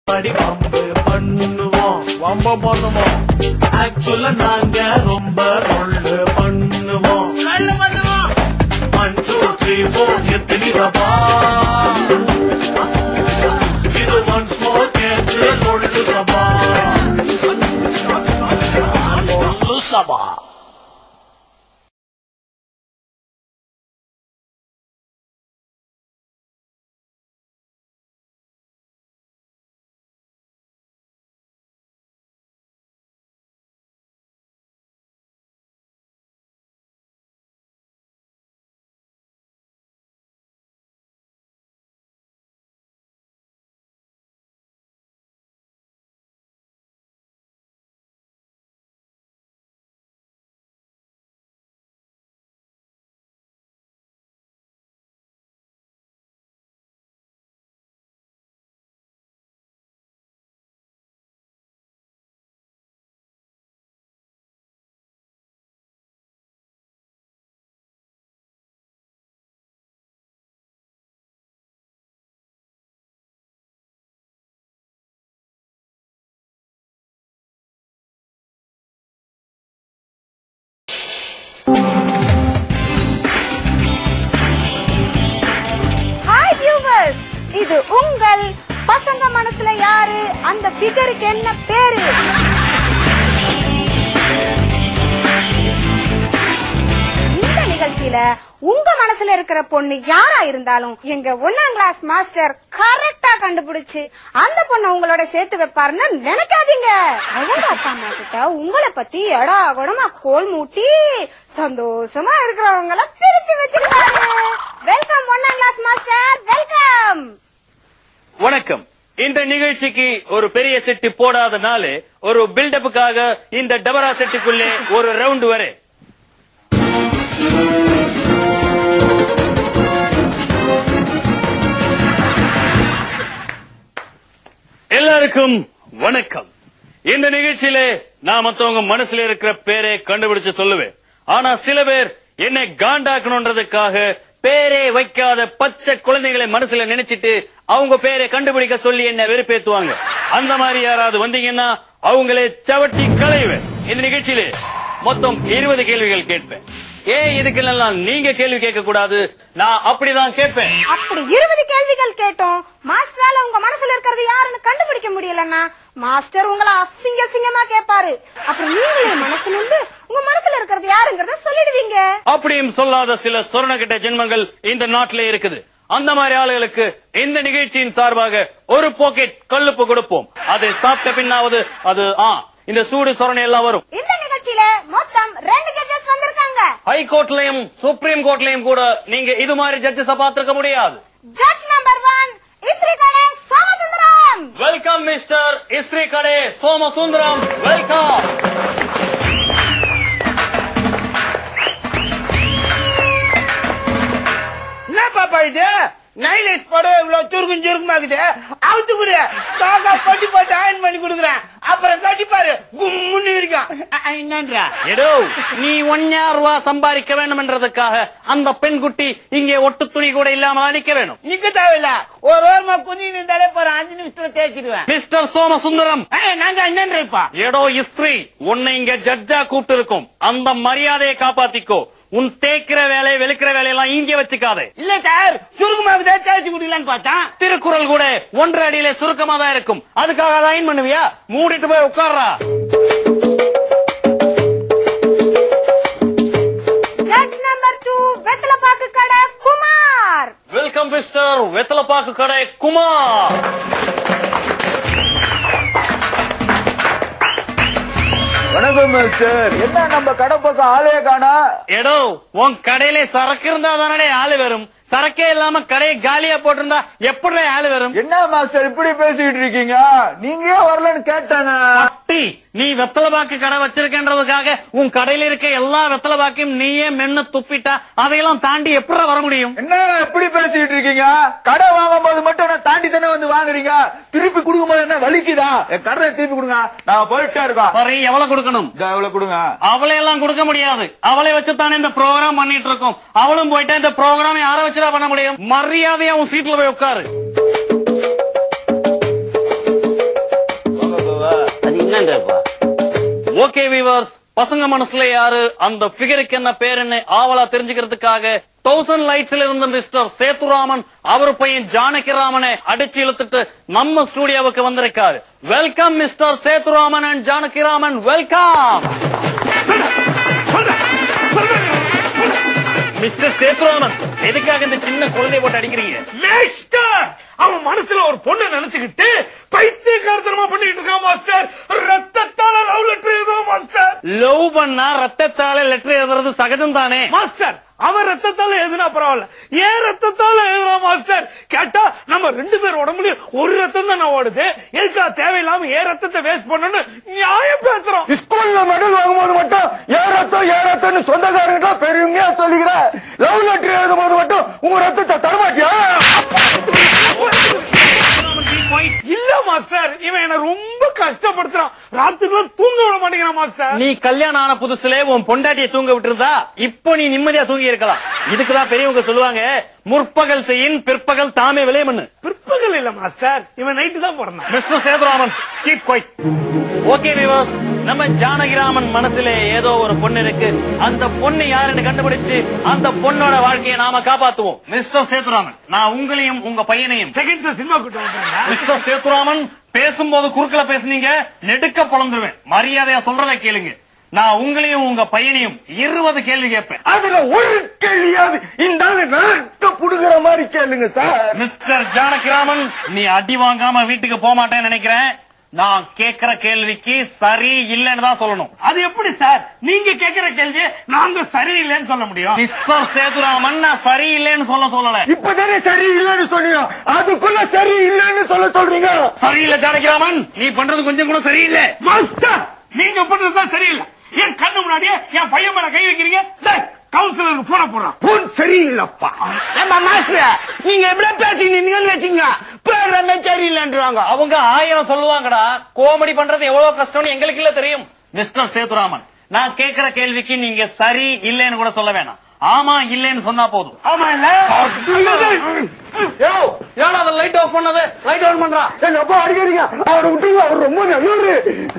அடி பம்பு பண்ணுவோம் வம்ப பண்ணுவோம் ஆக்சுவலா நாங்க ரொம்ப ரொள்ளு பண்ணுவோம் ஒன் டூ த்ரீ ஃபோர் எத்தனி ரபா இது ஒன்ஸ் மோர் கேட்டு ரொள்ளு சபா ரொள்ளு சபா ஹாய் வியூவர்ஸ் இது உங்கள் பசங்க மனசுல யாரு அந்த ஃபிகருக்கு என்ன பேரு இந்த நிகழ்ச்சியில உங்க மனசுல இருக்கிற பொண்ணு யாரா இருந்தாலும் எங்க ஒன்னாம் கிளாஸ் மாஸ்டர் கரெக்டா கண்டுபிடிச்சு அந்த பொண்ணை உங்களோட சேர்த்து வைப்பாருன்னு நினைக்காதீங்க அவங்க அப்பா அம்மா கிட்ட உங்களை பத்தி எடா குடமா கோல் மூட்டி சந்தோஷமா இருக்கிறவங்கள பிரிச்சு வச்சிருக்காரு வெல்கம் ஒன்னாம் கிளாஸ் மாஸ்டர் வெல்கம் வணக்கம் இந்த நிகழ்ச்சிக்கு ஒரு பெரிய செட்டு போடாதனால ஒரு பில்டப்புக்காக இந்த டபரா செட்டுக்குள்ளே ஒரு ரவுண்ட் வரேன் எல்லாருக்கும் வணக்கம் இந்த நிகழ்ச்சியிலே நான் மத்தவங்க மனசுல இருக்கிற பேரை கண்டுபிடிச்சு சொல்லுவேன் ஆனா சில பேர் என்னை காண்டாக்கணுன்றதுக்காக பேரே வைக்காத பச்சை குழந்தைகளை மனசுல நினைச்சிட்டு அவங்க பேரை கண்டுபிடிக்க சொல்லி என்ன வெறுப்பேத்துவாங்க அந்த மாதிரி யாராவது வந்தீங்கன்னா அவங்களே சவட்டி களைவேன் இந்த நிகழ்ச்சியிலே மொத்தம் இருபது கேள்விகள் கேட்பேன் ஏன் இதுக்கெல்லாம் நீங்க கேள்வி கேட்க கூடாது நான் அப்படிதான் கேட்பேன் அப்படி இருபது கேள்விகள் கேட்டோம் மாஸ்டரால உங்க மனசுல இருக்கிறது யாருன்னு கண்டுபிடிக்க முடியலன்னா மாஸ்டர் உங்களை அசிங்க அசிங்கமா கேட்பாரு அப்புறம் நீங்களே மனசுல இருந்து உங்க மனசுல இருக்கிறது யாருங்கறத சொல்லிடுவீங்க அப்படியும் சொல்லாத சில சொரணக்கிட்ட ஜென்மங்கள் இந்த நாட்டிலே இருக்குது அந்த மாதிரி ஆளுகளுக்கு இந்த நிகழ்ச்சியின் சார்பாக ஒரு பாக்கெட் கல்லுப்பு கொடுப்போம் அதை சாப்பிட்ட பின்னாவது அது ஆ இந்த சூடு சொரணை எல்லாம் வரும் இந்த நிகழ்ச்சியில மொத்தம் ரெண்டு ஜட்ஜஸ் வந்திருக்காங்க ஹை கோர்ட்லயும் சுப்ரீம் கோர்ட்லயும் கூட நீங்க இது மாதிரி ஜட்ஜஸ பார்த்திருக்க முடியாது ஜட்ஜ் நம்பர் ஒன் இஸ்ரீ கணே சோமசுந்தரம் வெல்கம் மிஸ்டர் இஸ்ரீ கடே சோமசுந்தரம் வெல்கம் என்ன பாப்பா இது நைலேஸ் படம் இவ்வளவு சுருக்கும் சுருக்குமாக்குது அவுத்து குடு தாக்கா பட்டி போட்டு அயன் பண்ணி கொடுக்குறேன் அப்புறம் கட்டிப்பாரு கும்முன்னு இருக்கான் அ- அ, என்னன்றா எடோ நீ ஒன்னாயிரம் ரூபாய் சம்பாதிக்க வேண்டும் என்றதுக்காக அந்த பெண்குட்டி இங்கே ஒட்டு துணி கூட இல்லாம நிக்க வேணும் நிக்க தேவையில்ல ஒரு ஓரமா குனி நின்றாலே போற அஞ்சு நிமிஷத்துல தேய்ச்சிடுவேன் மிஸ்டர் சோமசுந்தரம் அ, நாங்க என்னன்றா ஏடோ இஸ்திரி உன்னை இங்க ஜட்ஜா கூப்பிட்டு இருக்கோம் அந்த மரியாதையை காப்பாத்திக்கோ உன் தேய்க்கிற வேலை வெளுக்கிற வேலையெல்லாம் இங்கே வச்சுக்காதே இல்ல சார் சுருக்குமாக்குதே தேய்ச்சி குடிக்கலான்னு பார்த்தா திருக்குறள் கூட ஒன்றரை அடியிலே சுருக்கமா தான் இருக்கும் அதுக்காக அதை அயன் பண்ணுவியா மூடிட்டு போய் உட்கார்றா ஜட்ஜ் நம்பர் டூ வெத்தலப்பாக்கு கடை குமார் வெல்கம் மிஸ்டர் வெத்தலப்பாக்கு கடை குமார் வணக்கம் மாஸ்டர் என்ன நம்ம கடை பக்கம் ஆளே காணா எடோ உன் கடையில சரக்கு இருந்தா தானே ஆளு வரும் சரக்கே இல்லாம கடையை காலியா போட்டிருந்தா எப்படி ஆளு வரும் என்ன மாஸ்டர் இப்படி பேசிக்கிட்டு இருக்கீங்க நீங்க ஏன் வரலன்னு கேட்டானே பட்டி நீ வெத்தலை பாக்கு கடை வச்சிருக்கன்றதுக்காக உன் கடையில இருக்க எல்லா வெத்தலை பாக்கையும் நீயே மென்னு துப்பிட்டா அதையெல்லாம் தாண்டி எப்படி வர முடியும் என்ன இப்படி பேசிக்கிட்டு இருக்கீங்க கடை வாங்கும் போது மட்டும் என்ன தாண்டி தானே வந்து வாங்குறீங்க திருப்பி கொடுக்கும் போது என்ன வலிக்குதா என் கடனை திருப்பி கொடுங்க நான் போயிட்டே இருக்கோம் சரி எவ்வளவு கொடுக்கணும் இதோ இவ்வளவு கொடுங்க அவளை எல்லாம் கொடுக்க முடியாது அவளை வச்சுத்தானே இந்த ப்ரோக்ராம் பண்ணிட்டு இருக்கோம் அவளும் போயிட்டா இந்த ப்ரோக்ராம் யார வச்சுதான் பண்ண முடியும் மரியாதையா உன் சீட்ல போய் உட்காரு ஓகே வீவர்ஸ் பசங்க மனசுல யாரு அந்த ஃபிகருக்கு என்ன பேர் என்ன ஆவலா தெரிஞ்சுக்கிறதுக்காக தௌசண்ட் லைட்ஸ்ல இருந்த மிஸ்டர் சேத்துராமன் அவர் பையன் ஜானகிராமனை அடிச்சு இழுத்துட்டு நம்ம ஸ்டூடியோவுக்கு வந்திருக்காரு welcome mister Sethuraman and Janakiraman welcome mister Sethuraman எதுக்காக இந்த சின்ன குழந்தைய போட்டு அடிக்கிறீங்க மேஸ்டர் அவன் மனசுல ஒரு பொண்ணை நினைச்சுக்கிட்டு பைத்தியக்காரத்தனமா பண்ணிட்டு இருக்கான் மாஸ்டர் ரத்தத்தால லவ் லெட்டர் எழுதுவான் மாஸ்டர் லவ் பண்ணா ரத்தத்தால லெட்டர் எழுதுறது சகஜம் தானே மாஸ்டர் அவன் ரத்தத்தால எழுதுனா பரவாயில்ல ஏன் ரத்தத்தால எழுதுறான் மாஸ்டர் கேட்டா நம்ம ரெண்டு பேர் உடம்புலயும் ஒரு ரத்தம் தானே ஓடுது எதுக்கா தேவையில்லாம ஏன் ரத்தத்தை வேஸ்ட் பண்ணணும்னு நியாயம் பேசுறோம் ஸ்கூல்ல மெடல் வாங்கும்போது மட்டும் ஏ ரத்தம் ஏ ரத்தம்னு சொந்தக்காரங்க பெருமையா சொல்லிக்கிற லவ் லெட்டர் எழுதும் போது மட்டும் உங்க ரத்தத்தை தரமாட்டியா இல்ல மாஸ்டர் இவன் என்ன ரொம்ப கஷ்டப்படுத்துறான் ராத்திரி தூங்க விட மாட்டேங்கிறான் மாஸ்டர் நீ கல்யாணம் ஆன புதுசுல உன் பொண்டாட்டியை தூங்க விட்டுருந்தா இப்போ நீ நிம்மதியா தூங்கி இருக்கலாம் இதுக்குதான் பெரியவங்க சொல்லுவாங்க முற்பகல் செய்யின் பிற்பகல் தாமே விளையமன்னு பிற்பகல் இல்ல மாஸ்டர் இவன் நைட்டு தான் பிறந்தான் mister Sethuraman keep quiet okay விவாஸ் நம்ம ஜானகிராமன் மனசுல ஏதோ ஒரு பொண்ணு இருக்கு அந்த பொண்ணு யாருன்னு கண்டுபிடிச்சு அந்த பொண்ணோட வாழ்க்கையை நாம காப்பாத்துவோம் மிஸ்டர் சேதுராமன் நான் உங்களையும் உங்க பையனையும் செகண்ட் சினிமா கூட்டு வந்தாங்க மிஸ்டர் சேத்துராமன் பேசும்போது குறுக்கல பேசுனீங்க நெடுக்க பொழந்துருவேன் மரியாதையா சொல்றதை கேளுங்க நான் உங்களையும் உங்க பையனையும் இருபது கேள்வி கேட்பேன் அதுல ஒரு கேள்வியாவது இந்த ஆளு நாக்க புடுங்குற மாதிரி கேளுங்க சார் மிஸ்டர் ஜானகிராமன் நீ அடி வாங்காம வீட்டுக்கு போக மாட்டேன்னு நினைக்கிறேன் நான் கேக்குற கேள்விக்கு சரி இல்லைன்னு தான் சொல்லணும் அது எப்படி சார் நீங்க கேக்குற கேள்வி நாங்க சரியில்லைன்னு சொல்ல முடியும் மிஸ்டர் சேதுராமன் நான் சரி இல்லைன்னு சொல்ல சொல்லல இப்பதானே சரி இல்லைன்னு சொன்னீங்க அதுக்குள்ள சரி இல்லைன்னு சொல்ல சொல்றீங்க சரியில்லை ஜானகிராமன் நீ பண்றது கொஞ்சம் கூட சரியில்லை மாஸ்டர் நீங்க பண்றதுதான் சரியில்லை என் கண்ணு முன்னாடியே என் பையன் மேல கை வைக்கிறீங்க கவுன்சிலருக்கு போன போடுறான் போன் சரியில்லப்பா ஏமா மாஸ்டர் நீங்க எப்படி பேசிக்கிட்டீங்கன்னு வச்சுங்க ப்ரோக்ராமே சரியில்லைன்றாங்க அவங்க ஆயிரம் சொல்லுவாங்கடா காமெடி பண்றது எவ்வளவு கஷ்டம்னு எங்களுக்கு இல்ல தெரியும் மிஸ்டர் சேதுராமன் நான் கேக்குற கேள்விக்கு நீங்க சரி இல்லைன்னு கூட சொல்ல வேணாம் ஆமா இல்லைன்னு சொன்னா போதும் ஆமா இல்ல ஏன்னா அதை லைட் ஆஃப் பண்ணது லைட் ஆன் பண்றா எங்க அப்பா அடிக்கிறீங்க அவரை விட்டுருங்க அவர் ரொம்ப நல்லவரு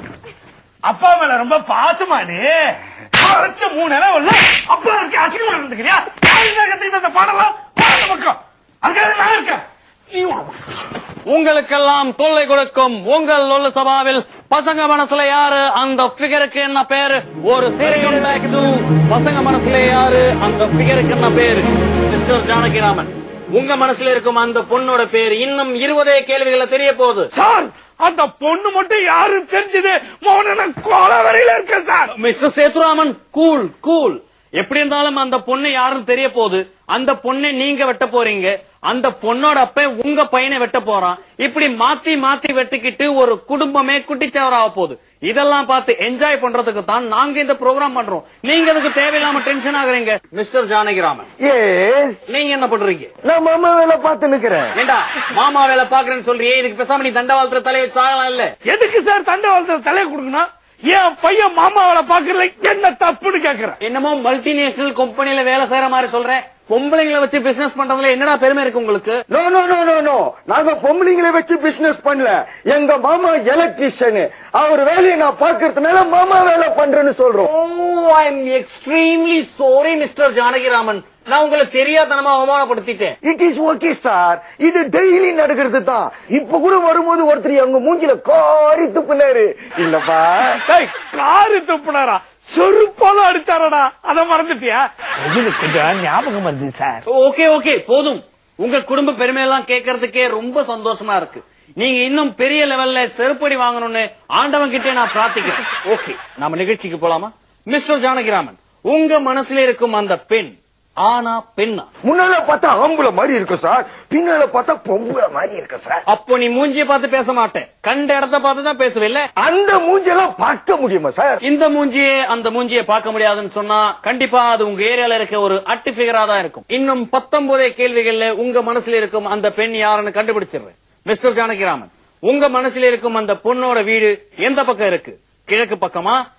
அப்பா மேல ரொம்ப பாசமா நீ குறைச்ச மூணு நிலம் இல்ல அப்பா இருக்க அசிங்கமா இருந்துக்கிறியா கத்துக்கிட்ட அந்த பாடலாம் பாட பக்கம் அதுக்காக நான் இருக்கேன் நீ வா. உங்களுக்கெல்லாம் தொல்லை கொடுக்கும் உங்கள் லொல்லு சபாவில் பசங்க மனசுல யாரு அந்த பிகருக்கு என்ன பேரு ஒரு சீரியம் பேக் டு பசங்க மனசுல யாரு அந்த பிகருக்கு என்ன பேரு மிஸ்டர் ஜானகிராமன் உங்க மனசுல இருக்கும் அந்த பொண்ணோட பேர் இன்னும் இருபதே கேள்விகளை தெரிய போகுது சார் அந்த பொண்ணு மட்டும் யாரும் தெரிஞ்சது மௌன கோல வரையில இருக்கேன் sir mister Sethuraman cool cool எப்படி இருந்தாலும் அந்த பொண்ணு யாரும் தெரிய போகுது அந்த பொண்ணை நீங்க வெட்ட போறீங்க அந்த பொண்ணோட அப்ப உங்க பையனை வெட்ட போறான் இப்படி மாத்தி மாத்தி வெட்டிக்கிட்டு ஒரு குடும்பமே குட்டிச்சவராக போகுது இதெல்லாம் பார்த்து என்ஜாய் பண்றதுக்கு தான் நாங்க இந்த ப்ரோக்ராம் பண்றோம் நீங்க அதுக்கு தேவையில்லாம டென்ஷன் ஆகுறீங்க மிஸ்டர் ஜானகிராமன் எஸ் நீங்க என்ன பண்றீங்க நான் மாமா வேலை பார்த்து நிக்கிறேன் ஏண்டா மாமா வேலை பாக்குறேன்னு சொல்றியே இதுக்கு பேசாம நீ தண்டவாளத்துல தலையை வச்சு சாகலாம் இல்ல எதுக்கு சார் தண்டை வளர்த்து தலையை கொடுக்கணும் என் பையன் மாமாவளை பாக்குறதுல என்ன தப்புன்னு கேக்குறேன் என்னமோ மல்டிநேஷனல் கம்பெனில வேலை செய்யற மாதிரி சொல்றேன் பொம்பளைங்களை வச்சு பிசினஸ் பண்றதுல என்னடா பெருமை இருக்கு உங்களுக்கு no no no no no நாங்க பொம்பளைங்களை வச்சு பிசினஸ் பண்ணல எங்க மாமா எலக்ட்ரிஷியன் அவர் வேலையை நான் பாக்குறதுனால மாமா வேலை பண்றேன்னு சொல்றோம் oh I am extremely sorry mister Janakiraman நான் உங்களை தெரியாதனமா அவமானப்படுத்திட்டேன் இட் இஸ் ஓகே சார் இது டெய்லி நடக்கிறது தான் இப்ப கூட வரும்போது ஒருத்தர் அவங்க மூஞ்சில காரி துப்புனாரு இல்லப்பா டேய், காரு துப்புனாரா செருப்பால அடிச்சாரடா அத மறந்துட்டியா இது கொஞ்சம் ஞாபகம் வருது சார் ஓகே ஓகே போதும் உங்க குடும்ப பெருமையெல்லாம் கேட்கறதுக்கே ரொம்ப சந்தோஷமா இருக்கு நீங்க இன்னும் பெரிய லெவல்ல செருப்படி வாங்கணும்னு ஆண்டவன் கிட்டே நான் பிரார்த்திக்கிறேன் ஓகே நாம நிகழ்ச்சிக்கு போலாமா மிஸ்டர் ஜானகிராமன் உங்க மனசுல இருக்கும் அந்த பெண் ஆனா பெண்ணா முன்னால பார்த்தா ஆம்பளை மாதிரி இருக்கும் சார் பின்னால பார்த்தா பொம்பளை மாதிரி இருக்கும் சார் அப்போ நீ மூஞ்சிய பார்த்து பேச மாட்டேன் கண்ட இடத்த பார்த்து தான் பேசுவில்ல அந்த மூஞ்செல்லாம் பார்க்க முடியுமா சார் இந்த மூஞ்சியே அந்த மூஞ்சியை பார்க்க முடியாதுன்னு சொன்னா கண்டிப்பா அது உங்க ஏரியால இருக்க ஒரு அட்டு பிகரா தான் இருக்கும் இன்னும் பத்தொன்பதே கேள்விகள்ல உங்க மனசுல இருக்கும் அந்த பெண் யாருன்னு கண்டுபிடிச்சிடுறேன் மிஸ்டர் ஜானகிராமன் உங்க மனசுல இருக்கும் அந்த பொண்ணோட வீடு எந்த பக்கம் இருக்கு கிழக்கு பக்கமா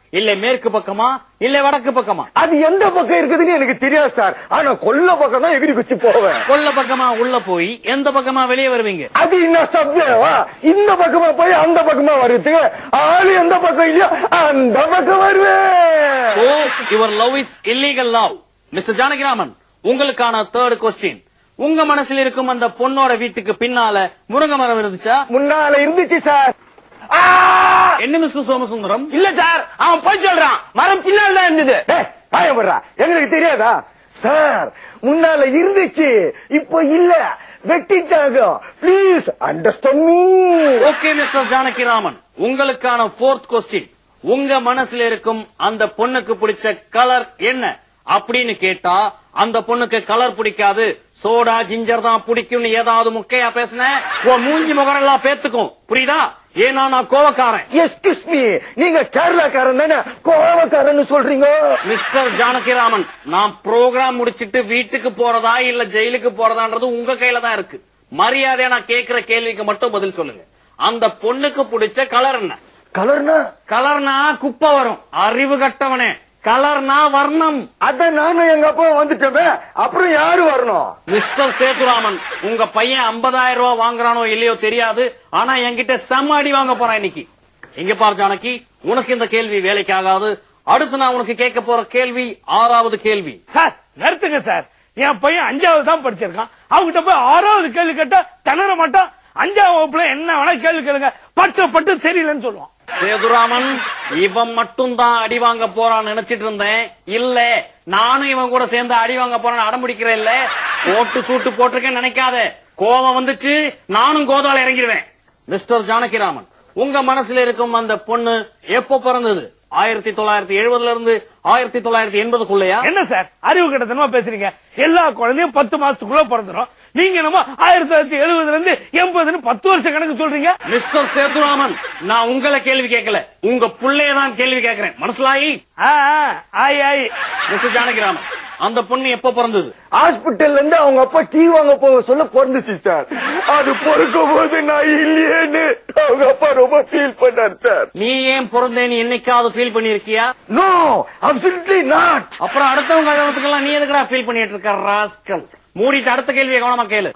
இல்ல மேற்கு பக்கமா இல்ல வடக்கு பக்கமா அது எந்த பக்கம் இருக்குதுன்னு எனக்கு தெரியாது சார் ஆனா கொல்ல பக்கம் தான் எகிரி வச்சு போவேன் கொல்ல பக்கமா உள்ள போய் எந்த பக்கமா வெளியே வருவீங்க அது என்ன சப்ஜேவா இந்த பக்கமா போய் அந்த பக்கமா வருது ஆளு எந்த பக்கம் இல்லையோ அந்த பக்கம் வருவேன் oh your love is illegal love mister Janakiraman உங்களுக்கான தேர்ட் கொஸ்டின் உங்க மனசுல இருக்கும் அந்த பொண்ணோட வீட்டுக்கு பின்னால முருங்கை மரம் இருந்துச்சா முன்னால இருந்துச்சு சார் ஆ! என்ன மிஸ்டர் சோமசுந்தரம் இல்ல சார் அவன் போய் சொல்றான் மரம் பின்னால் தான் இருந்தது டேய், பயப்படுறா எங்களுக்கு தெரியாதா சார் முன்னால இருந்துச்சு இப்போ இல்ல வெட்டிட்டாங்க please understand me okay mister Janakiraman உங்களுக்கான ஃபோர்த் கொஸ்டின் உங்க மனசுல இருக்கும் அந்த பொண்ணுக்கு பிடிச்ச கலர் என்ன அப்படின்னு கேட்டா அந்த பொண்ணுக்கு கலர் பிடிக்காது சோடா ஜிஞ்சர் தான் பிடிக்கும்னு ஏதாவது முக்கையா பேசுன உன் மூஞ்சி முகரெல்லாம் பேத்துக்கும் புரியுதா ஏன்னா நான் கோவக்காரன் எஸ்கியூஸ் மீ நீங்க கேரளாக்காரன் தானே கோவக்காரன்னு சொல்றீங்க மிஸ்டர் ஜானகிராமன் நான் ப்ரோக்ராம் முடிச்சிட்டு வீட்டுக்கு போறதா இல்ல ஜெயிலுக்கு போறதான்றது உங்க கையில தான் இருக்கு மரியாதையா நான் கேக்குற கேள்விக்கு மட்டும் பதில் சொல்லுங்க அந்த பொண்ணுக்கு பிடிச்ச கலர் என்ன கலர்னா கலர்னா குப்பை வரும் அறிவு கட்டவனே கலர்னா வர்ணம் அத நானும் எங்க அப்பா வந்துட்டோமே அப்புறம் யாரு வரணும் மிஸ்டர் சேதுராமன் உங்க பையன் 50000 ரூபாய் வாங்குறானோ இல்லையோ தெரியாது ஆனா என்கிட்ட செம்ம அடி வாங்க போறான் இன்னைக்கு இங்க பார் ஜானகி உனக்கு இந்த கேள்வி வேலைக்கு ஆகாது அடுத்து நான் உனக்கு கேட்க போற கேள்வி ஆறாவது கேள்வி சார் நிறுத்துங்க சார் என் பையன் அஞ்சாவது தான் படிச்சிருக்கான் அவகிட்ட போய் ஆறாவது கேள்வி கேட்டா திணற மாட்டான் அஞ்சாவது வகுப்புல என்ன வேணா கேள்வி கேளுங்க பட்டு பட்டு தெரியலன்னு சொல்லுவான் சேதுராமன் இவன் மட்டும் தான் அடி வாங்க போறான்னு நினைச்சிட்டு இருந்தேன் இல்ல நானும் இவன் கூட சேர்ந்து அடி வாங்க போறான்னு அடம்பிடிக்கிறேன் இல்ல போட்டு சூட்டு போட்டிருக்கேன்னு நினைக்காத கோபம் வந்துச்சு நானும் கோதால இறங்கிடுவேன் மிஸ்டர் ஜானகிராமன் உங்க மனசுல இருக்கும் அந்த பொண்ணு எப்போ பிறந்தது ஆயிரத்தி தொள்ளாயிரத்தி எழுபதுல இருந்து ஆயிரத்தி தொள்ளாயிரத்தி எண்பதுக்குள்ளயா என்ன சார் அறிவு கிட்டத்தனமா பேசுறீங்க எல்லா குழந்தையும் பத்து மாசத்துக்குள்ள பிறந்துரும் நீங்க என்னமோ ஆயிரத்தி தொள்ளாயிரத்தி எழுபதுல இருந்து எண்பதுன்னு பத்து வருஷம் கணக்கு சொல்றீங்க மிஸ்டர் சேதுராமன் நான் உங்களை கேள்வி கேட்கல உங்க புள்ளைய தான் கேள்வி கேட்கிறேன் மனசுலாயி ஆ, ஆ, ஆய் ஆய் மிஸ்டர் ஜானகிராமன் அந்த பொண்ணு எப்போ பிறந்தது ஹாஸ்பிட்டல்ல இருந்து அவங்க அப்பா டீ வாங்க போக சொல்ல பிறந்துச்சு சார் அது பொறுக்கும் போது நான் இல்லையேன்னு அவங்க அப்பா ரொம்ப ஃபீல் பண்ணார் சார் நீ ஏன் பிறந்தேன்னு என்னைக்காவது ஃபீல் பண்ணிருக்கியா நோ அப்சல்யூட்லி நாட் அப்புறம் அடுத்தவங்க கழுவத்துக்கெல்லாம் நீ எதுக்குடா ஃபீல் பண்ணிட்டு இருக்க ராஸ்கல் மூடிட்டு அடுத்த கேள்வியை கவனமா கேளு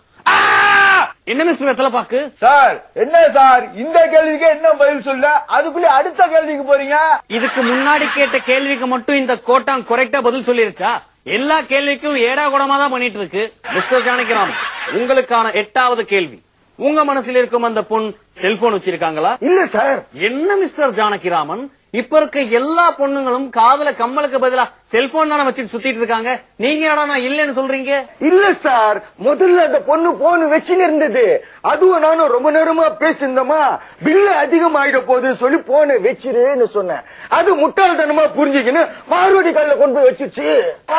என்ன மிஸ்டர் வெத்தல பாக்கு சார் என்ன சார் இந்த கேள்விக்கு என்ன பதில் சொல்ல அதுக்குள்ளே அடுத்த கேள்விக்கு போறீங்க இதுக்கு முன்னாடி கேட்ட கேள்விக்கு மட்டும் இந்த கோட்டாங் கரெக்டா பதில் சொல்லிருச்சா எல்லா கேள்விக்கும் ஏடா கூடமா தான் பண்ணிட்டு இருக்கு மிஸ்டர் ஜானகிராமன் உங்களுக்கான எட்டாவது கேள்வி உங்க மனசுல இருக்கும் அந்த பொண் செல்போன் வச்சிருக்காங்களா இல்ல சார் என்ன மிஸ்டர் ஜானகிராமன் இப்ப இருக்க எல்லா பொண்ணுங்களும் காதுல கம்மலுக்கு பதிலா செல்போன் தானே வச்சுட்டு சுத்திட்டு இருக்காங்க நீங்க ஏடா நான் இல்லைன்னு சொல்றீங்க இல்ல சார் முதல்ல அந்த பொண்ணு போன் வச்சுன்னு இருந்தது அதுவும் நானும் ரொம்ப நேரமா பேசியிருந்தோமா பில்லு அதிகமாயிட போகுதுன்னு சொல்லி போனை வச்சிருன்னு சொன்னேன் அது முட்டாள்தனமா புரிஞ்சுக்கின்னு மாறுவடி கல்ல கொண்டு போய் வச்சிருச்சு ஓ,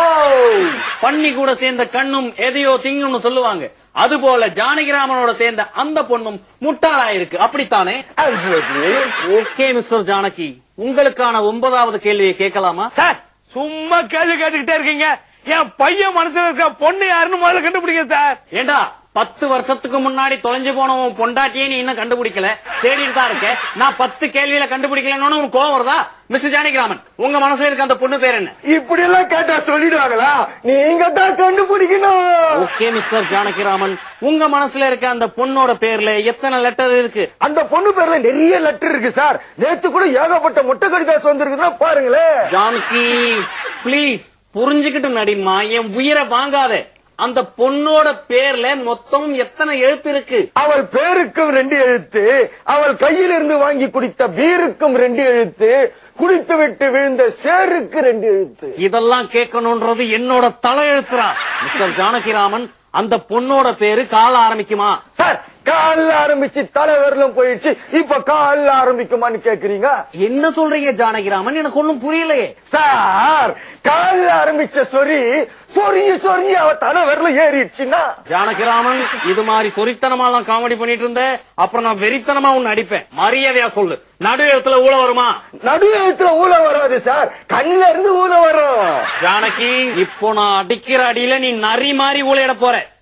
பன்னி கூட சேர்ந்த கண்ணும் எதையோ திங்கும்னு சொல்லுவாங்க அதுபோல ஜானகிராமனோட சேர்ந்த அந்த பொண்ணும் முட்டாளா இருக்கு அப்படித்தானே Absolutely. ஓகே மிஸ்டர் ஜானகி உங்களுக்கான ஒன்பதாவது கேள்வியை கேட்கலாமா சார் சும்மா கேள்வி கேட்டுக்கிட்டே இருக்கீங்க என் பையன் மனசுல இருக்க பொண்ணு யாருன்னு முதல்ல கண்டுபிடிங்க சார் ஏண்டா பத்து வருஷத்துக்கு முன்னாடி தொலைஞ்சு போன உன் பொண்டாட்டியே நீ இன்னும் கண்டுபிடிக்கல தேடிட்டு தான் இருக்க நான் பத்து கேள்வியில கண்டுபிடிக்கலன்னு உனக்கு கோவம் வருதா மிஸ்டர் ஜானகிராமன் உங்க மனசுல இருக்க அந்த பொண்ணு பேர் என்ன இப்படி எல்லாம் கேட்டா சொல்லிடுவாங்களா நீங்க தான் கண்டுபிடிக்கணும் ஓகே மிஸ்டர் ஜானகிராமன் உங்க மனசுல இருக்க அந்த பொண்ணோட பேர்ல எத்தனை லெட்டர் இருக்கு அந்த பொண்ணு பேர்ல நிறைய லெட்டர் இருக்கு சார் நேத்து கூட ஏகப்பட்ட முட்டை கடிதாசு வந்திருக்குன்னா பாருங்களேன் ஜானகி ப்ளீஸ் புரிஞ்சுக்கிட்டு நடிமா என் உயிரை வாங்காத அந்த பொண்ணோட பேர்ல மொத்தம் எத்தனை எழுத்து இருக்கு அவள் பேருக்கும் ரெண்டு எழுத்து அவள் கையில் இருந்து வாங்கி குடித்த பீருக்கும் ரெண்டு எழுத்து குடித்து விட்டு விழுந்த சேருக்கு ரெண்டு எழுத்து இதெல்லாம் கேட்கணும்ன்றது என்னோட தலையெழுத்துறா மிஸ்டர் ஜானகிராமன் அந்த பொண்ணோட பேரு கால ஆரம்பிக்குமா சார் கால்ல ஆரம்பிச்சு தலை வரலும் போயிடுச்சு இப்ப கால்ல ஆரம்பிக்குமான்னு கேக்குறீங்க என்ன சொல்றீங்க ஜானகிராமன் எனக்கு ஒண்ணும் புரியலையே சார் கால்ல ஆரம்பிச்ச சொறி சொரிய சொரிய அவ தலை வரலும் ஏறிடுச்சுன்னா ஜானகிராமன் இது மாதிரி சொரித்தனமாலாம் காமெடி பண்ணிட்டு இருந்த அப்புறம் நான் வெறித்தனமா உன்னை அடிப்பேன் மரியாதையா சொல்லு நடு இடத்துல ஊழ வருமா நடு எழுத்துல ஊழ வராது சார் கண்ணுல இருந்து ஊழ வரும் ஜானகி இப்போ நான் அடிக்கிற அடியில நீ நரி மாதிரி ஊழையிட போற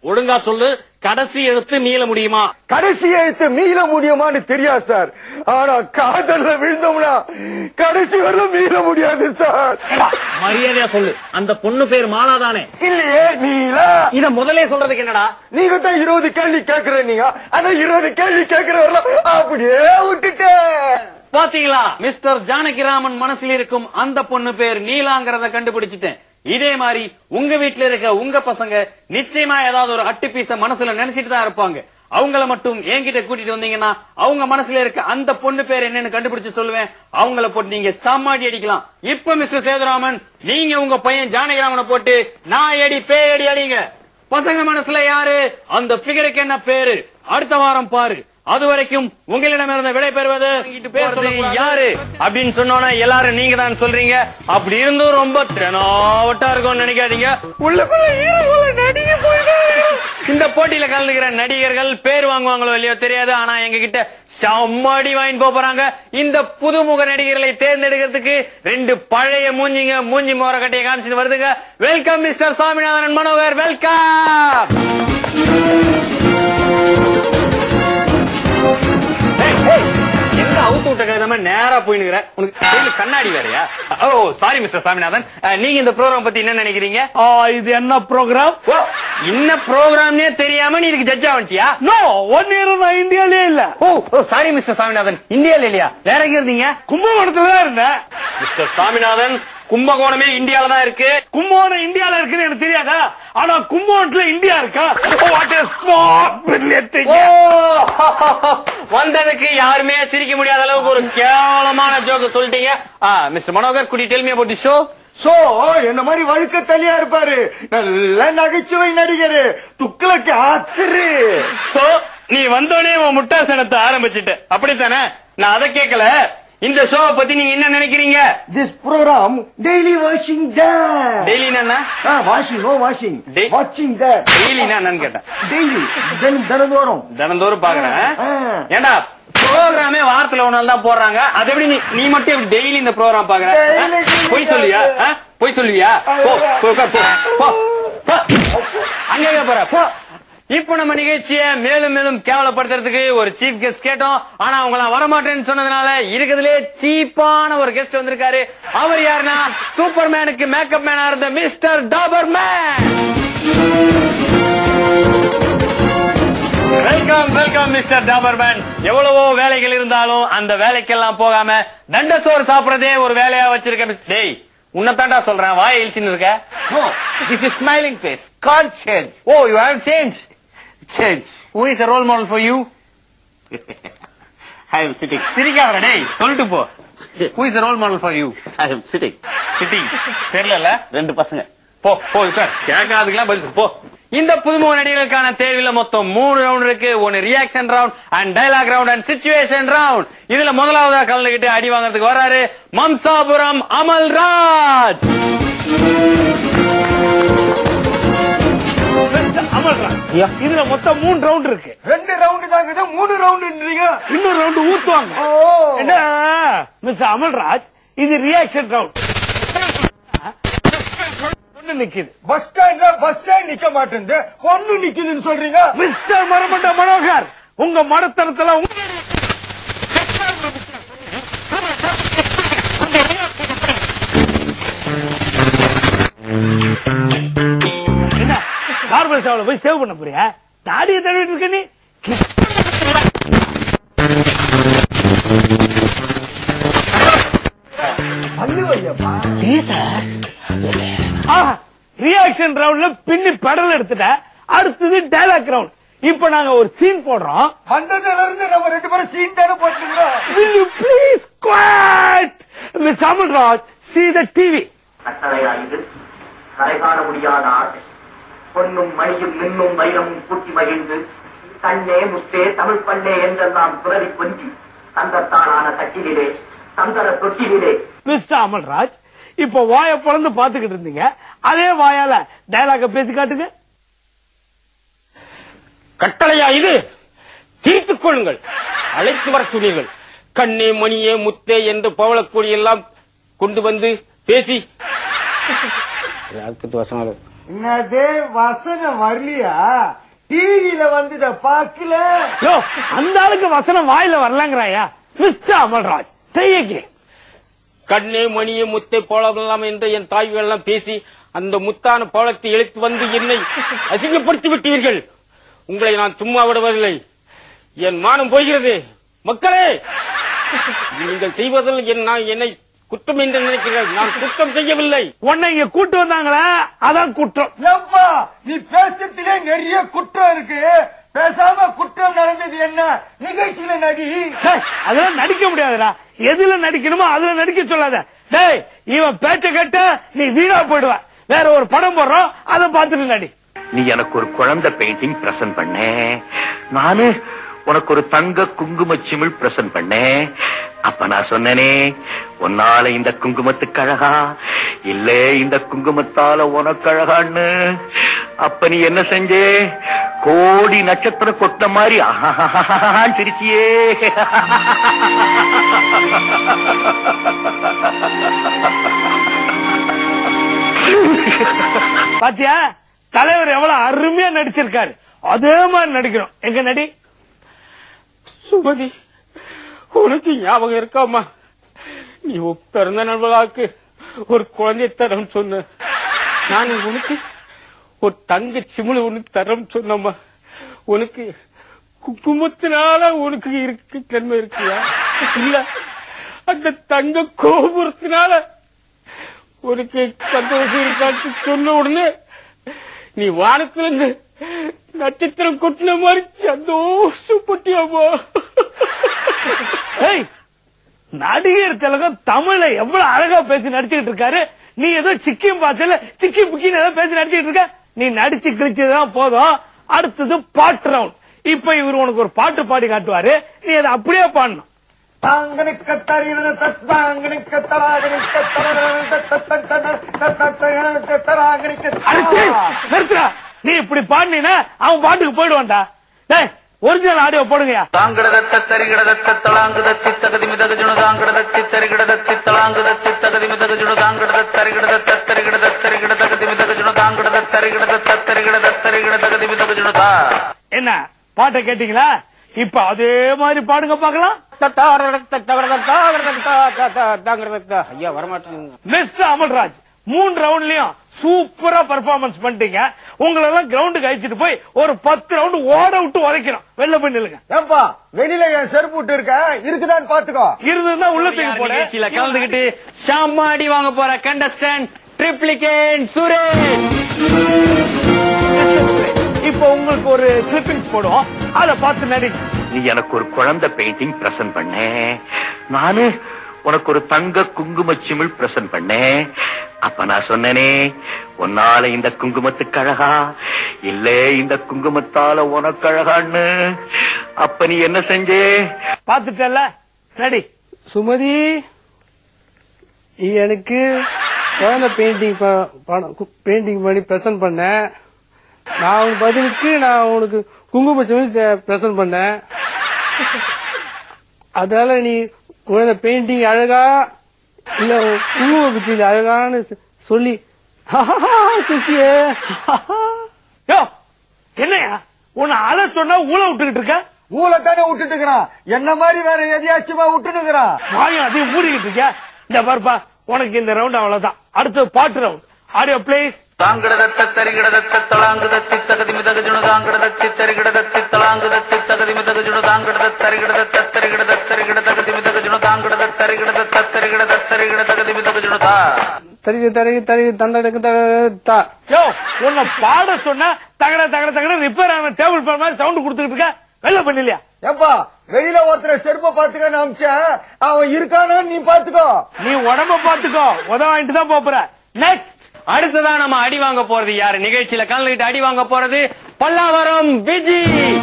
ஒழுங்கா சொல்லு கடைசி எழுத்து நீள முடியுமா கடைசி எழுத்து மீள முடியுமான்னு தெரியாது சார் ஆனா காதல்ல விழுந்தோம்னா கடைசி வரலும் மீள முடியாது சார் மரியாதையா சொல்லு அந்த பொண்ணு பேர் மாலா தானே இல்லையே நீலா இத முதல்ல சொல்றதுக்கு என்னடா நீங்க தான் இருபது கேள்வி கேக்குற நீங்க அதான் இருபது கேள்வி கேக்குற வரலாம் அப்படியே விட்டுட்டேன் பாத்தீங்களா மிஸ்டர் ஜானகிராமன் மனசுல இருக்கும் அந்த பொண்ணு பேர் நீலாங்கிறத கண்டுபிடிச்சிட்டேன் இதே மாதிரி உங்க வீட்ல இருக்க உங்க பசங்க நிச்சயமா ஏதாவது ஒரு அட்டு பீச மனசுல நினைச்சிட்டு தான் இருப்பாங்க அவங்கள மட்டும் என்கிட்ட கூட்டிட்டு வந்தீங்கன்னா அவங்க மனசுல இருக்க அந்த பொண்ணு பேர் என்னன்னு கண்டுபிடிச்சு சொல்லுவேன் அவங்கள போட்டு நீங்க சம்மாடி அடிக்கலாம் இப்ப மிஸ்டர் சேதுராமன் நீங்க உங்க பையன் ஜானகிராமனை போட்டு நான் அடி பேய் அடி அடிங்க பசங்க மனசுல யாரு அந்த ஃபிகருக்கு என்ன பேரு அடுத்த வாரம் பாரு அது வரைக்கும் உங்களிடமிருந்து விடை பெறுவது பேசுறது யாரு அப்படின்னு சொன்னோன்னா எல்லாரும் நீங்க தான் சொல்றீங்க அப்படி இருந்தும் ரொம்ப தெனாவட்டா இருக்கும்னு நினைக்காதீங்க உள்ளுக்குள்ள ஈரக்குள்ள நடிகை போயிடு. இந்த போட்டியில கலந்துக்கிற நடிகர்கள் பேர் வாங்குவாங்களோ இல்லையோ தெரியாது ஆனா எங்க கிட்ட செம்மடி வாங்கிட்டு போப் போறாங்க இந்த புதுமுக நடிகர்களை தேர்ந்தெடுக்கிறதுக்கு ரெண்டு பழைய மூஞ்சிங்க மூஞ்சி முகர கட்டையை காமிச்சிட்டு வருதுங்க welcome mister Saminathan Manohar welcome எங்க அவுத்து விட்ட கதை நேரா போயினுங்கிற உனக்கு கையில கண்ணாடி வேறயா oh sorry mister Saminathan ah, நீங்க இந்த ப்ரோக்ராம் பத்தி என்ன நினைக்கிறீங்க ஆ, இது என்ன ப்ரோக்ராம் ஓ என்ன ப்ரோக்ராம்னே தெரியாம நீ இதுக்கு ஜட்ஜ் ஆவண்டியா நோ ஒன் இயர் நான் இந்தியாலயே இல்ல ஓ சாரி மிஸ்டர் சாமிநாதன் இந்தியால இல்லையா வேற எங்க இருந்தீங்க கும்பகோணத்துல தான் இருந்தேன் மிஸ்டர் சாமிநாதன் கும்பகோணமே இந்தியால தான் இருக்கு கும்பகோணம் இந்தியால இருக்குன்னு எனக்கு தெரியாதா ஆனா கும்பகோணத்துல இந்தியா இருக்கா what is smart brilliant oh வந்ததுக்கு யாருமே சிரிக்க முடியாத அளவுக்கு ஒரு கேவலமான ஜோக்க சொல்லிட்டீங்க மிஸ்டர் மனோகர் குடி tell me about the show so என்ன மாதிரி வழுக்க தனியா இருப்பாரு நல்ல நகைச்சுவை நடிகர் துக்ளக்கு ஆத்திரு சோ நீ வந்தோடனே உன் முட்டாசனத்தை ஆரம்பிச்சிட்ட அப்படித்தானே நான் அதை கேட்கல இந்த ஷோவை பத்தி நீங்க என்ன நினைக்கிறீங்க this program daily washing there daily என்ன வாஷிங் ஓ வாஷிங் Day- வாட்சிங் தேர் டெய்லி என்னன்னு கேட்டேன் டெய்லி தினம் தினந்தோறும் தினந்தோறும் பாக்குறேன் ஆ. ஏண்டா ப்ரோக்ராமே வாரத்துல ஒரு நாள் தான் போடுறாங்க அது எப்படி நீ நீ மட்டும் எப்படி டெய்லி இந்த ப்ரோக்ராம் பாக்குற Daily, ஆ? daily. பொய் சொல்லுவியா ஆ? பொய் சொல்லுவியா போ போய் உட்கார், போ போ போ அங்க எங்க போற போ இப்போ நம்ம நிகழ்ச்சியை மேலும் மேலும் கேவலப்படுத்துறதுக்கு ஒரு சீஃப் கெஸ்ட் கேட்டோம் ஆனா அவங்க வரமாட்டேன்னு சொன்னதுனால இருக்கிறதுலே சீப்பான ஒரு கெஸ்ட் வந்திருக்காரு அவர் யாருன்னா சூப்பர் மேனுக்கு மேக்கப் மேனா இருந்த mister doberman welcome welcome mister doberman எவ்வளவோ வேலைகள் இருந்தாலும் அந்த வேலைக்கெல்லாம் போகாம தண்டசோறு சாப்பிடுறதே ஒரு வேலையா வச்சிருக்க மிஸ் டேய் உன்னதாண்டா சொல்றேன் வாய் இழிச்சுன்னு இருக்க No, this is smiling face. Can't change. Oh you have change Change. Who is role model for you I am sitting. சிரிக்காத டேய் சொல்லிட்டு போ who is role model for you I am sitting. சிட்டி தெரியல ரெண்டு பசங்க போ போ உட்கார் கேட்காதுக்கெல்லாம் பதில் சொல்லு, போ இந்த புதுமுக நடிகர்களுக்கான தேர்வுல மொத்தம் மூணு ரவுண்ட் இருக்கு ஒன்னு reaction round and dialogue round and situation round இதுல முதலாவதா கலந்துகிட்டு அடி வாங்குறதுக்கு வராரு மம்சாபுரம் அமல்ராஜ் அமல்ராஜ் இதுல மொத்தம் மூணு ரவுண்ட் இருக்கு ரெண்டு ரவுண்டு தாங்க மூணு ரவுண்டுன்றீங்க இன்னொரு ரவுண்ட் ஊத்துவாங்க ஓ என்ன மிஸ் அமல்ராஜ் இது ரியாக்ஷன் ரவுண்ட் பொண்ணு நிக்குது பஸ் ஸ்டாண்ட்ல பஸ் ஸ்டாண்ட் நிக்க மாட்டேங்குது பொண்ணு நிக்குதுன்னு சொல்றீங்க மிஸ்டர் மரமண்ட மனோகர் உங்க மடத்தனத்துல உங்க என்ன கார்பல் சாவல போய் சேவ் பண்ண போறியா தாடியை தடவிட்டு இருக்க நீ பல்லு வையப்பா ரியாக்ஷன் ரவுண்ட்ல பின்னி பெடல் எடுத்துட்ட அடுத்தது டைலாக் ரவுண்ட் இப்ப நாங்க ஒரு சீன் போடுறோம் வந்ததுல இருந்து நம்ம ரெண்டு பேரும் சீன் தானே போட்டுக்கிறோம் Will you please quiet? Miss Amalraj, see the TV. கட்டளையாயுது கரை காண முடியாத ஆசை பொன்னும் மணியும் மின்னும் வைரமும் கூட்டி மகிழ்ந்து கண்ணே முத்தே தமிழ் பண்ணே என்றெல்லாம் புலரி கொஞ்சி தந்தத்தாலான தட்டிலே சந்தன தொட்டிலே மிஸ்டர் அமல்ராஜ் இப்ப வாய பிறந்து பாத்துக்கிட்டு இருந்தீங்க அதே வாயால டயலாக பேசி காட்டுங்க கட்டளையா இது தீர்த்துக் கொள்ளுங்கள் அழைத்து வர சொன்னீர்கள் கண்ணே மணியே முத்தே என்று பவளக்கொடி எல்லாம் கொண்டு வந்து பேசி அதுக்கு வசனம் என்னது வசனம் வரலையா டிவியில வந்தத பாக்கல யோ அந்த ஆளுக்கு வசனம் வாயில வரலங்கிறாயா மிஸ்டர் அமல்ராஜ் செய்யக்கு கண்ணே மணியே முத்தை போலலாம் என்று என் தாய்கள் எல்லாம் பேசி அந்த முத்தான பழத்தை இழுத்து வந்து என்னை அசிங்கப்படுத்தி விட்டீர்கள் உங்களை நான் சும்மா விடுவதில்லை என் மானம் போகிறது மக்களே நீங்கள் செய்வதில் என் நான் என்னை குற்றம் என்று நினைக்கிறீர்கள் நான் குற்றம் செய்யவில்லை உன்னை இங்க கூட்டு வந்தாங்களே அதான் குற்றம் ஏப்பா நீ பேசுறதுலே நிறைய குற்றம் இருக்கு பேசாம குற்றம் நடந்தது என்ன நிகழ்ச்சியில நடி டேய், அதெல்லாம் நடிக்க முடியாதுடா எதுல நடிக்கணுமோ அதுல நடிக்க சொல்லாத டேய் இவன் பேச்ச கேட்ட நீ வீணா போயிடுவ வேற ஒரு படம் போடுறோம் அதை பார்த்துட்டு நடி நீ எனக்கு ஒரு குழந்தை பெயிண்டிங் பிரசன்ட் பண்ண நானு உனக்கு ஒரு தங்க குங்கும சிமிழ் பிரசன்ட் பண்ணேன் அப்ப நான் சொன்னனே உன்னால இந்த குங்குமத்துக்கு அழகா இல்ல இந்த குங்குமத்தால உனக்கு அழகான்னு அப்ப நீ என்ன செஞ்சே கோடி நட்சத்திரம் கொட்ட மாதிரி ஆஹான்னு சிரிச்சியே பாத்தியா தலைவர் எவ்வளவு அருமையா நடிச்சிருக்காரு அதே மாதிரி நடிக்கணும் எங்க நடி சுமதி உனக்கு ஞாபகம் இருக்காமா நீ உன் பிறந்த நண்பர்களுக்கு ஒரு குழந்தை தரம் சொன்ன நான் உனக்கு ஒரு தங்க சிமிழ் உனக்கு தரம் சொன்னம்மா உனக்கு குங்குமத்தினால உனக்கு இருக்கு தன்மை இருக்கியா இல்ல அந்த தங்க கோபுரத்தினால உனக்கு சந்தோஷம் இருக்கான்னு சொன்ன உடனே நீ வானத்திலிருந்து நட்சத்திரம் கொட்டின மாதிரி சந்தோஷப்பட்டியாமா ஏய் நடிகர் திலகம் தமிழ்ல எவ்வளவு அழகா பேசி நடிச்சுக்கிட்டு இருக்காரு நீ ஏதோ சிக்கிம் பாசல சிக்கி புக்கின்னு ஏதோ பேசி நடிச்சுக்கிட்டு இருக்க நீ நடிச்சு கிழிச்சதுதான் போதும் அடுத்தது பாட்டு ரவுண்ட் இப்ப இவர் உனக்கு ஒரு பாட்டு பாடி காட்டுவாரு நீ அதை அப்படியே பாடணும் தாங்கனுக்கு தரிகிறது தத்தாங்கனுக்கு தராகனுக்கு தராகனுக்கு அடிச்சு நிறுத்துறா நீ இப்படி பாடினா அவன் பாட்டுக்கு போயிடுவான்டா டேய் ஒரிஜினல் ஆடியோ போடுங்கயா தாங்கிடதத்த தரிகிடதத்த தளாங்குதத்தி தகதி மிதகு ஜுணு தாங்கிடதத்தி தரிகிடதத்தி தளாங்குதத்தி தகதி மிதகு ஜுணு தாங்கிடத தரிகிடதத்த தரிகிடத தரிகிட தகதி மிதகு ஜுணு தாங்கிடத தரிகிடதத்த தரிகிடத தரிகிட தகதி மிதகு ஜுணு தா என்ன பாட்டை கேட்டீங்களா இப்ப அதே மாதிரி பாடுங்க பாக்கலாம் ஐயா வரமாட்டேங்க மிஸ்டர் அமல்ராஜ் மூணு ரவுண்ட்லயும் சூப்பரா பெர்ஃபார்மன்ஸ் பண்ணிட்டீங்க உங்களை எல்லாம் கிரவுண்டுக்கு அழிச்சிட்டு போய் ஒரு பத்து ரவுண்ட் ஓட விட்டு உதைக்கணும் வெளில போய் நில்லுங்க ஏப்பா வெளியில என் செருப்பு விட்டு இருக்க இருக்குதான்னு பாத்துக்கோ இருந்ததுன்னா உள்ள தூக்கி போட நிகழ்ச்சியில கலந்துகிட்டு ஷாமாடி வாங்க போற கண்டஸ்டன்ட் ட்ரிப்ளிகேன் சுரேஷ் இப்போ உங்களுக்கு ஒரு கிளிப்பிங்ஸ் போடுவோம் அதை பார்த்து நடிங்க நீ எனக்கு ஒரு குழந்தை பெயிண்டிங் பிரசன்ட் பண்ண நானு உனக்கு ஒரு தங்க குங்கும சிமிழ் பிரசன்ட் பண்ணேன் அப்ப நான் சொன்னனே உன்னால இந்த குங்குமத்துக்கு அழகா இல்ல இந்த குங்குமத்தால உனக்கு அழகான்னு அப்ப நீ என்ன செஞ்சே பாத்துட்டல நடி சுமதி எனக்கு குழந்தை பெயிண்டிங் பெயிண்டிங் பண்ணி பிரசன்ட் பண்ணேன் நான் உனக்கு பதிலுக்கு நான் உனக்கு குங்குமச்சமி பிரசன்ட் பண்ணேன் அதனால நீ குழந்தை பெயிண்டிங் அழகா இல்ல குங்கும பிச்சில் அழகான்னு சொல்லி சிரிச்சியே யோ என்னையா உன்னை அழ சொன்னா ஊழ விட்டுக்கிட்டு இருக்க ஊல தானே விட்டுட்டு இருக்கிறான் என்ன மாதிரி வேற எதையாச்சுமா விட்டுட்டு இருக்கிறான் வாயும் அதையும் மூடிக்கிட்டு இருக்க இந்த பாருப்பா உனக்கு இந்த ரவுண்ட் அவ்வளவுதான் அடுத்து பாட்டு ரவுண்ட் ஆடியோ பிளேஸ் தாங்கிடதத்த தரிகிடதத்த தளாங்குதத்தி தகதி மிதகு ஜுணு தாங்கிடதத்தி தரிகிடதத்தி தளாங்குதத்தி தகதி மிதகு ஜுணு தாங்கிடத தரிகிடதத்த தரிகிடத தரிகிட தகதி மிதகு ஜுணு தாங்கிடத தரிகிடதத்த தரிகிடத தரிகிட தகதி மிதகு ஜுணு தா தருகு தருகு தருகு தந்தடுக்கு தா யோ உன்னை பாட சொன்னா தகட தகட தகட ரிப்பேர் ஆன டேபிள் பேர் மாதிரி சவுண்ட் கொடுத்துக்கிட்டு இருக்க வெளில பண்ணலையா ஏப்பா வெளியில ஒருத்தர் செருப்பை பாத்துக்க அமிச்சேன் அவன் இருக்கானான்னு நீ பாத்துக்கோ நீ உடம்ப பாத்துக்கோ உத வாங்கிட்டு தான் போற நெக்ஸ்ட் அடுத்ததான் நம்ம அடி வாங்க போறது யாரு நிகழ்ச்சியில கலந்துகிட்டு அடி வாங்க போறது பல்லாவரம் விஜி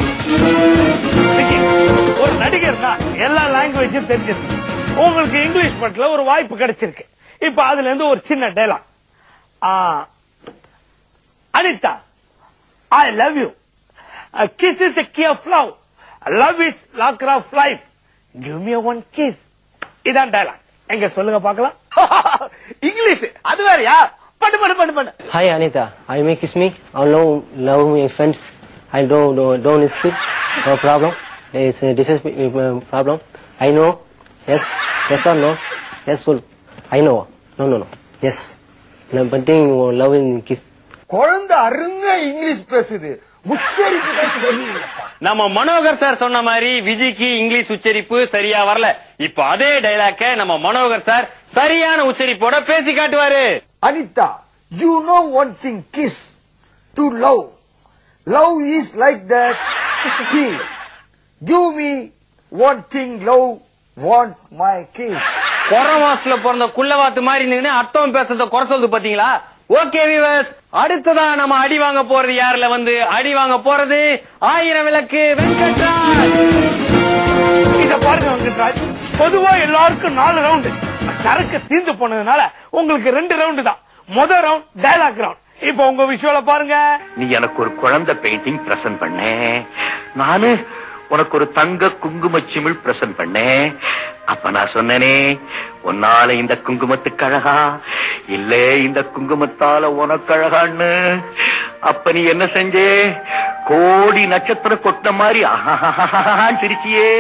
ஒரு நடிகர் தான் எல்லா லாங்குவேஜும் தெரிஞ்சிருக்கு உங்களுக்கு இங்கிலீஷ் பட்ல ஒரு வாய்ப்பு கிடைச்சிருக்கு இப்ப அதுல இருந்து ஒரு சின்ன dialogue Anita I love you kiss is key of love love is locker of life give me one kiss இதான் டைலாக் எங்க சொல்லுங்க பாக்கலாம் இங்கிலீஷ் அது வேறயா பண்ணு பண்ணு பண்ணு பண்ணு Hi Anita, are you may kiss me? I love love my friends. I don't don't, don't speak. No problem. It's uh, this is uh, problem. I know. Yes. Yes or no? Yes. Full. I know. No no no. Yes. But thing loving kiss. குழந்தை அருமையா English பேசுது உச்சரிப்பு தான் சரியில்லைப்பா நம்ம Manohar sir சொன்ன மாதிரி விஜய்க்கு English உச்சரிப்பு சரியா வரல இப்ப அதே டைலாக்க நம்ம மனோகர் சார் சரியான உச்சரிப்போட பேசி காட்டுவாரு Anita you know one thing kiss to love love is like that give me one thing love want my kiss குறை மாசத்துல பிறந்த குள்ளவாத்து மாதிரி நின்னு அர்த்தம் பேசுறத குறை சொல்லுது பாத்தீங்களா ஓகே விவர்ஸ் அடுத்ததா நம்ம அடி வாங்க போறது யாருல வந்து அடி வாங்க போறது ஆயிரம் விளக்கு வெங்கட்ராஜ் இத பாருங்க வெங்கட்ராஜ் பொதுவா எல்லாருக்கும் நாலு ரவுண்டு சரக்கு தீர்ந்து போனதுனால உங்களுக்கு ரெண்டு ரவுண்டு தான் முத ரவுண்ட் டயலாக் ரவுண்ட் இப்போ உங்க விஷுவல பாருங்க நீ எனக்கு ஒரு குழந்தை பெயிண்டிங் பிரசன்ட் பண்ண நானு உனக்கு ஒரு தங்க குங்கும சிமிழ் பிரசன்ட் பண்ணேன் அப்ப நான் சொன்னனே உன்னால இந்த குங்குமத்துக்கு அழகா இல்ல இந்த குங்குமத்தால உனக்கு அழகான்னு அப்ப நீ என்ன செஞ்சே கோடி நட்சத்திரம் கொட்ட மாதிரி ஆஹான்னு சிரிச்சியே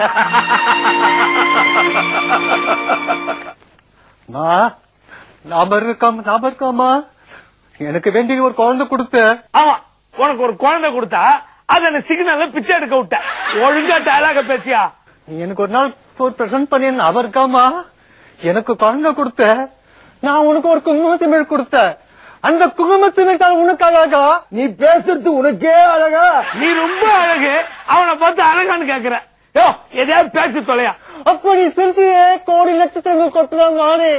மா ஞாபகம் இருக்காம ஞாபகம் இருக்காமா எனக்கு வேண்டிய ஒரு குழந்தை கொடுத்த ஆமா உனக்கு ஒரு குழந்தை கொடுத்தா அத சிக்னல்ல பிச்சை எடுக்க விட்ட ஒழுங்கா டயலாக பேசியா நீ எனக்கு ஒரு நாள் ஒரு பிரசன்ட் பண்ணி ஞாபகம் இருக்காமா எனக்கு குழந்தை கொடுத்த நான் உனக்கு ஒரு குங்குமத்திமிழ் கொடுத்த அந்த குங்குமத்திமிழ் தான் உனக்கு அழகா நீ பேசுறது உனக்கே அழகா நீ ரொம்ப அழகு அவனை பார்த்து அழகான்னு கேக்குற யோ எதையாவது பேசி தொலையா அப்ப நீ சிரிச்சியே கோடி நட்சத்திரங்கள் கொட்டுற மாதிரி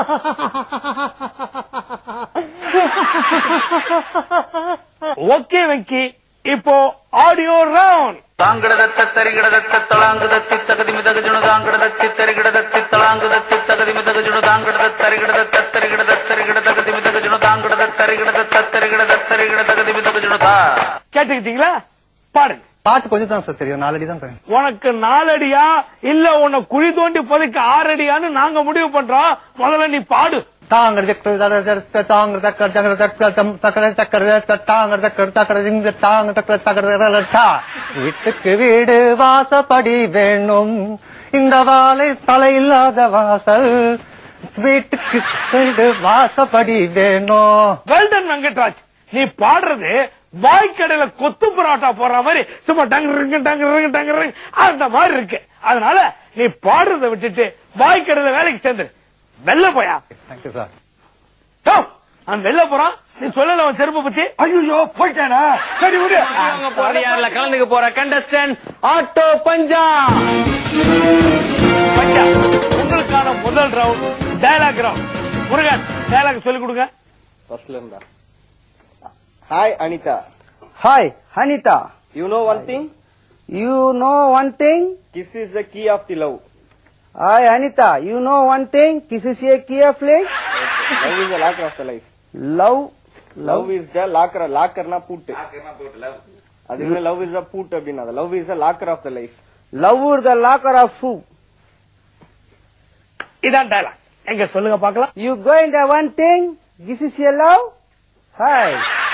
ஓகே வெங்கி இப்போ ஆடியோ ரவுண்ட் தாங்கிடதத்த தரிகிடதத்த தளாங்குதத்தி தகதி மிதகஜுணு தாங்கிடதத்தி தரிகிடதத்தி தளாங்குதத்தி தகதி மிதகஜுணு தாங்கிடத தரிகிடதத்த தரிகிடத தரிகிட தகதி மிதகஜுணு தாங்கிடத தரிகிடதத்த தரிகிடத தரிகிட தகதி மிதகஜுணு தா கேட்டுக்கிட்டீங்களா பாடுங்க பாட்டு கொஞ்சம் தான் சார் தெரியும் நாலடி தான் தெரியும் உனக்கு நாலடியா இல்ல உன்னை குழி தோண்டி புதைக்க ஆறடியான்னு நாங்க முடிவு பண்றோம் முதல்ல நீ பாடு தாங்கட சக்கர தாங்கட சக்கர சக்கர சக்கர தம் சக்கர சக்கர தாங்கட சக்கர சக்கர சிங்க தாங்க சக்கர சக்கர தா வீட்டுக்கு வீடு வாசப்படி வேணும் இந்த வாழை தலை இல்லாத வாசல் வீட்டுக்கு வீடு வாசப்படி வேணும் வெல்டன் வெங்கட்ராஜ் நீ பாடுறது வாய்க்கடையில கொத்து பரோட்டா போடுற மாதிரி சும்மா டங்கு டங்கு டங்கு அந்த மாதிரி இருக்கு அதனால நீ பாடுறதை விட்டுட்டு வாய்க்கடையில வேலைக்கு சேர்ந்து வெளில போயா தேங்க்யூ சார் யோ, அவன் வெளில போறான் நீ சொல்லல அவன் செருப்பை பத்தி ஐயோ போயிட்டானா சரி விடு வாங்க போறது யாருல கலந்துக்க போற கண்டஸ்டன்ட் ஆட்டோ பஞ்சா பஞ்சா, உங்களுக்கான முதல் round dialogue round Murugan dialogue சொல்லி கொடுங்க ஃபர்ஸ்ட்ல இருந்தா hi Anita Hi, Anita. You know one thing You know one thing? Kiss is the key of the love Hi, Anita. You know one thing? Kiss is a key of life. Love is the locker of the life Love. Love is the locker லாக்கர்னா பூட்டு அது love is the பூட் அப்படின்னா love is the locker of the life Love is the locker of food. இதான் dialogue எங்க சொல்லுங்க பாக்கலாம் You going the one thing? This is your love? Hi.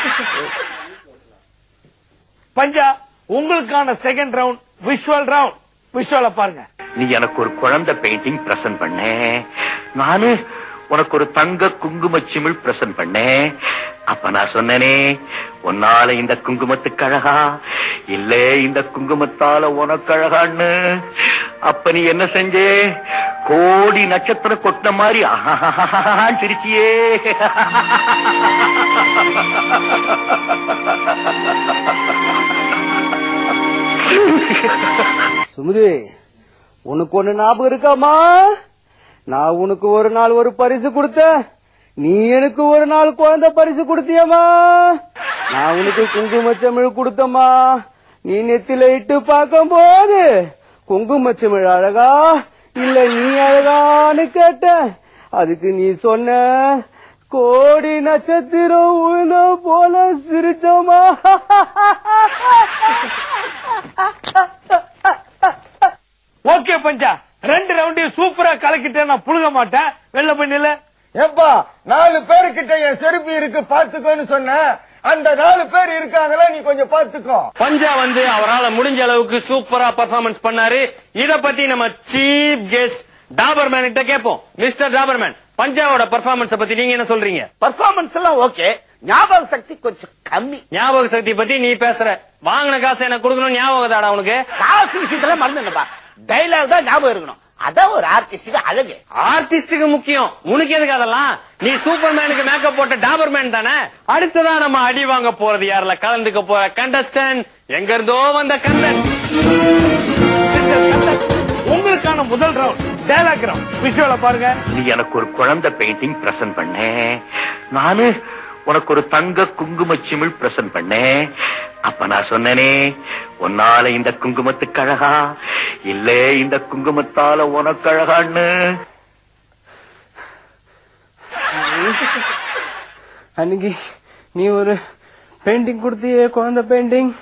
பஞ்சா உங்களுக்கான செகண்ட் ரவுண்ட் விஷுவல் ரவுண்ட் விஷுவல பாருங்க நீ எனக்கு ஒரு குழந்தை பெயிண்டிங் பிரசன்ட் பண்ண நானு உனக்கு ஒரு தங்க குங்கும சிமிழ் பிரசன்ட் பண்ணேன் அப்ப நான் சொன்னனே உன்னால இந்த குங்குமத்துக்கு அழகா இல்ல இந்த குங்குமத்தால உனக்கு அழகான்னு அப்ப நீ என்ன செஞ்சே கோடி நட்சத்திரம் கொட்டின மாதிரி ஆஹான்னு சிரிச்சியே சுமதி உனக்கு ஒண்ணு ஞாபகம் இருக்காமா நான் உனக்கு ஒரு நாள் ஒரு பரிசு கொடுத்தேன் நீ எனக்கு ஒரு நாள் குழந்தை பரிசு கொடுத்தியம்மா நான் உனக்கு குங்குமச்சமிழ் கொடுத்தம்மா நீ நெத்தில இட்டு பார்க்கும் போது குங்குமச்சமிழ் அழகா இல்ல நீ அழகான்னு கேட்ட அதுக்கு நீ சொன்ன கோடி நட்சத்திரம் உழுந்த போல சிரிச்சோமா ஓகே பஞ்சா ரெண்டு ரவுண்டையும் சூப்பரா கலக்கிட்டே நான் புழுக மாட்டேன் வெளில போய் நில்ல ஏப்பா நாலு பேருக்கிட்ட என் செருப்பு இருக்கு பாத்துக்கோன்னு சொன்னேன் அந்த நாலு பேர் இருக்காங்களா நீ கொஞ்சம் பாத்துக்கோ பஞ்சா வந்து அவரால முடிஞ்ச அளவுக்கு சூப்பரா பர்ஃபார்மன்ஸ் பண்ணாரு இத பத்தி நம்ம சீப் கெஸ்ட் டாபர்மேன் கிட்ட கேட்போம் மிஸ்டர் டாபர்மேன் பஞ்சாவோட பர்ஃபார்மன்ஸ் பத்தி நீங்க என்ன சொல்றீங்க பர்ஃபார்மன்ஸ் எல்லாம் ஓகே ஞாபக சக்தி கொஞ்சம் கம்மி ஞாபக சக்தி பத்தி நீ பேசுற வாங்கின காசு எனக்கு கொடுக்கணும் ஞாபகம் தாடா உனக்கு காசு விஷயத்துல மறந்து என்னப்பா டைலாக் தான் ஞாபகம் இருக்கணும் அதான் ஒரு ஆர்டிஸ்டுக்கு அழகு ஆர்டிஸ்டுக்கு முக்கியம் உனக்கு எதுக்கு அதெல்லாம் நீ சூப்பர் மேனுக்கு மேக்கப் போட்ட டாபர் மேன் தானே அடுத்ததா நம்ம அடி வாங்க போறது யாருல கலந்துக்க போற கண்டஸ்டன்ட் எங்க இருந்தோ வந்த கந்தன் உங்களுக்கான முதல் ரவுண்ட் டயலாக் ரவுண்ட் விஷுவல பாருங்க நீ எனக்கு ஒரு குழந்தை பெயிண்டிங் பிரசன்ட் பண்ண நானு உனக்கு ஒரு தங்க குங்கும சிமிழ் பிரசன்ட் பண்ணேன் அப்ப நான் சொன்னனே உன்னால இந்த குங்குமத்துக்கு அழகா இல்ல இந்த குங்குமத்தால உனக்கு அழகான்னு அன்னைக்கு நீ ஒரு பெயிண்டிங் கொடுத்தியே குழந்தை பெயிண்டிங்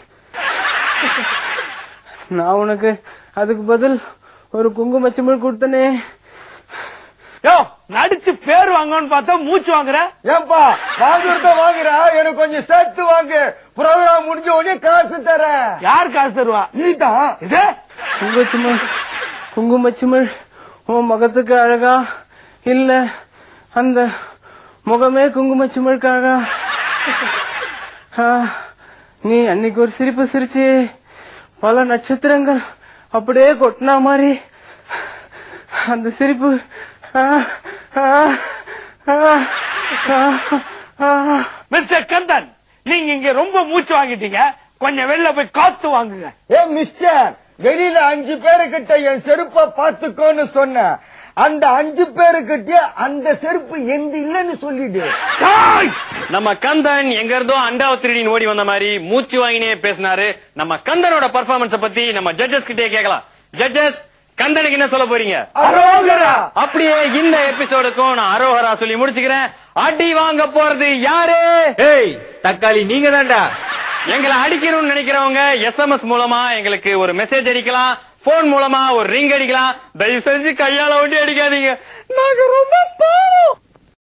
நான் உனக்கு அதுக்கு பதில் ஒரு குங்கும சிமிழ் கொடுத்தனே யோ நடிச்சு பேர் வாங்கன்னு பார்த்தா மூச்சு வாங்குற ஏன்பா வாங்குறத வாங்குறா எனக்கு கொஞ்சம் சேர்த்து வாங்கு ப்ரோக்ராம் முடிஞ்ச உடனே காசு தரேன் யார் காசு தருவா நீதான் இது குங்குமச்சிமிழ் குங்குமச்சிமிழ் உன் முகத்துக்கு அழகா இல்ல அந்த முகமே குங்குமச்சிமிழுக்கு அழகா ஆ, நீ அன்னைக்கு ஒரு சிரிப்பு சிரிச்சு பல நட்சத்திரங்கள் அப்படியே கொட்டினா மாதிரி அந்த சிரிப்பு ஆ, ஆ, ஆ, ஆ, ஆ. மிஸ்டர் கந்தன் நீங்க இங்க ரொம்ப மூச்சு வாங்கிட்டீங்க கொஞ்சம் வெளில போய் காத்து வாங்குங்க ஏ மிஸ்டர் வெளியில அஞ்சு பேருக்கிட்ட என் செருப்ப பாத்துக்கோன்னு சொன்ன அந்த அஞ்சு பேருக்கிட்ட அந்த செருப்பு எந்த இல்லைன்னு சொல்லிடு நம்ம கந்தன் எங்க இருந்தோ அண்டாவ திருடின்னு ஓடி வந்த மாதிரி மூச்சு வாங்கினே பேசினாரு நம்ம கந்தனோட பர்ஃபார்மன்ஸ பத்தி நம்ம ஜட்ஜஸ் கிட்டே கேட்கலாம் ஜட்ஜஸ் கந்தனுக்கு என்ன சொல்ல போறீங்க அரோகரா அப்படியே இந்த எபிசோடுக்கும் நான் அரோகரா சொல்லி முடிச்சுக்கிறேன் அடி வாங்க போறது யாரு ஏய் தக்காளி நீங்க தான்டா எங்களை அடிக்கணும்னு நினைக்கிறவங்க எஸ்எம்எஸ் மூலமா எங்களுக்கு ஒரு மெசேஜ் அடிக்கலாம் போன் மூலமா ஒரு ரிங் அடிக்கலாம் தயவு செஞ்சு கையால ஒட்டி அடிக்காதீங்க நாங்க ரொம்ப